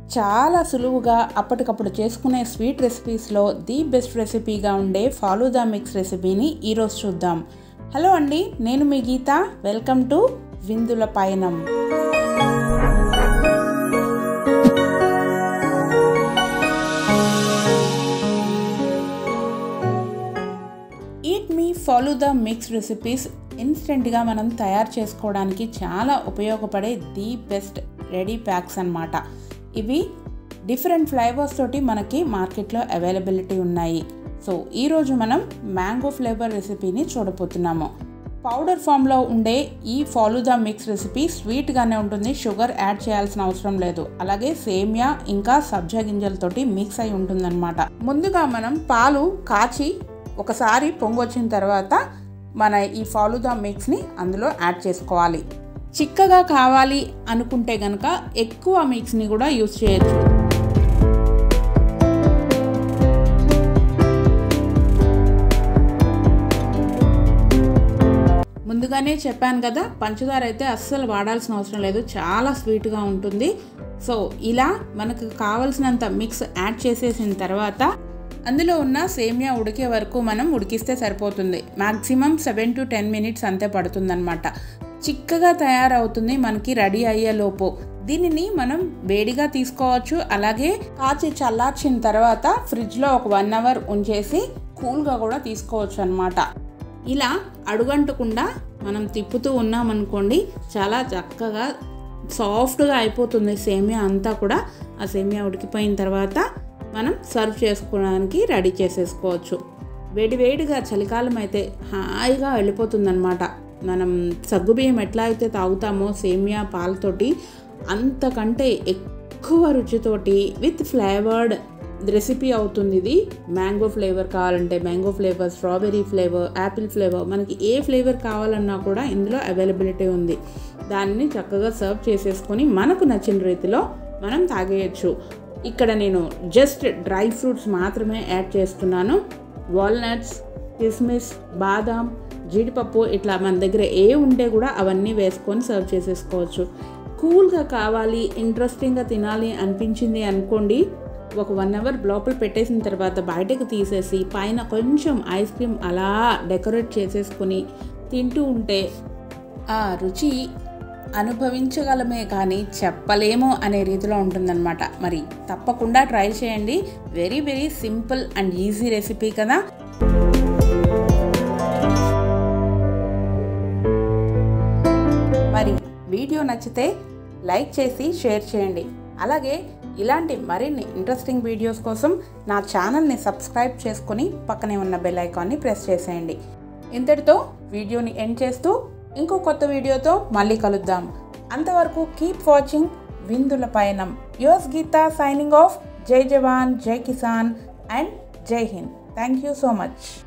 చాలా సులువుగా అప్పటికప్పుడు చేసుకునే స్వీట్ రెసిపీస్లో ది బెస్ట్ రెసిపీగా ఉండే ఫాలూదా మిక్స్ రెసిపీని ఈరోజు చూద్దాం హలో అండి నేను మీ గీత వెల్కమ్ టు విందుల పయనం ఈట్ మీ ఫాలో ద మిక్స్ రెసిపీస్ ఇన్స్టెంట్గా మనం తయారు చేసుకోవడానికి చాలా ఉపయోగపడే ది బెస్ట్ రెడీ ప్యాక్స్ అన్నమాట ఇవి డిఫరెంట్ ఫ్లేవర్స్ తోటి మనకి మార్కెట్లో అవైలబిలిటీ ఉన్నాయి సో ఈరోజు మనం మ్యాంగో ఫ్లేవర్ రెసిపీని చూడబోతున్నాము పౌడర్ ఫామ్లో ఉండే ఈ ఫాలుదా మిక్స్ రెసిపీ స్వీట్గానే ఉంటుంది షుగర్ యాడ్ చేయాల్సిన అవసరం లేదు అలాగే సేమియా ఇంకా సబ్జా గింజలతోటి మిక్స్ అయి ఉంటుందన్నమాట ముందుగా మనం పాలు కాచి ఒకసారి పొంగొచ్చిన తర్వాత మన ఈ ఫాలుదా మిక్స్ని అందులో యాడ్ చేసుకోవాలి చిక్కగా కావాలి అనుకుంటే కనుక ఎక్కువ మిక్స్ని కూడా యూస్ చేయొచ్చు ముందుగానే చెప్పాను కదా పంచదార అయితే అస్సలు వాడాల్సిన అవసరం లేదు చాలా స్వీట్గా ఉంటుంది సో ఇలా మనకు కావలసినంత మిక్స్ యాడ్ చేసేసిన తర్వాత అందులో ఉన్న సేమియా ఉడికే వరకు మనం ఉడికిస్తే సరిపోతుంది maximum seven to ten minutes అంతే పడుతుందన్నమాట చిక్కగా తయారవుతుంది మనకి రెడీ అయ్యేలోపు దీనిని మనం వేడిగా తీసుకోవచ్చు అలాగే కాచి చల్లార్చిన తర్వాత ఫ్రిడ్జ్లో ఒక వన్ అవర్ ఉంచేసి కూల్గా కూడా తీసుకోవచ్చు అనమాట ఇలా అడుగంటకుండా మనం తిప్పుతూ ఉన్నామనుకోండి చాలా చక్కగా సాఫ్ట్గా అయిపోతుంది సేమియా అంతా కూడా ఆ సేమియా ఉడికిపోయిన తర్వాత మనం సర్వ్ చేసుకోవడానికి రెడీ చేసేసుకోవచ్చు వేడి వేడిగా చలికాలం అయితే హాయిగా వెళ్ళిపోతుందన్నమాట మనం సగ్గుబియ్యం ఎట్లా అయితే తాగుతామో సేమియా పాలతోటి అంతకంటే ఎక్కువ రుచితోటి విత్ ఫ్లేవర్డ్ రెసిపీ అవుతుంది ఇది మ్యాంగో ఫ్లేవర్ కావాలంటే mango flavour strawberry flavour apple flavour మనకి ఏ ఫ్లేవర్ కావాలన్నా కూడా ఇందులో అవైలబిలిటీ ఉంది దాన్ని చక్కగా సర్వ్ చేసేసుకొని మనకు నచ్చిన రీతిలో మనం తాగేయచ్చు ఇక్కడ నేను జస్ట్ డ్రై ఫ్రూట్స్ మాత్రమే యాడ్ చేస్తున్నాను వాల్నట్స్ కిస్మిస్ బాదాం జీడిపప్పు ఇట్లా మన దగ్గర ఏ ఉంటే కూడా అవన్నీ వేసుకొని సర్వ్ చేసేసుకోవచ్చు కూల్గా కావాలి ఇంట్రెస్టింగ్గా తినాలి అనిపించింది అనుకోండి ఒక వన్ అవర్ లోపల పెట్టేసిన తర్వాత బయటకు తీసేసి పైన కొంచెం ఐస్ క్రీమ్ అలా డెకరేట్ చేసేసుకొని తింటూ ఉంటే ఆ రుచి అనుభవించగలమే కానీ చెప్పలేము అనే రీతిలో ఉంటుందన్నమాట మరి తప్పకుండా ట్రై చేయండి very very simple and easy recipe కదా మరి వీడియో నచ్చితే లైక్ చేసి షేర్ చేయండి అలాగే ఇలాంటి మరిన్ని ఇంట్రెస్టింగ్ వీడియోస్ కోసం నా ఛానల్ని సబ్స్క్రైబ్ చేసుకొని పక్కనే ఉన్న బెల్ ఐకాన్ని ప్రెస్ చేసేయండి ఇంతటితో వీడియోని ఎండ్ చేస్తూ ఇంకో కొత్త వీడియోతో మళ్ళీ కలుద్దాం అంతవరకు కీప్ వాచింగ్ విందుల పయనం యువర్స్ గీత సైనింగ్ ఆఫ్ జై జవాన్ జై కిసాన్ అండ్ జై హింద్ థ్యాంక్ యూ సో మచ్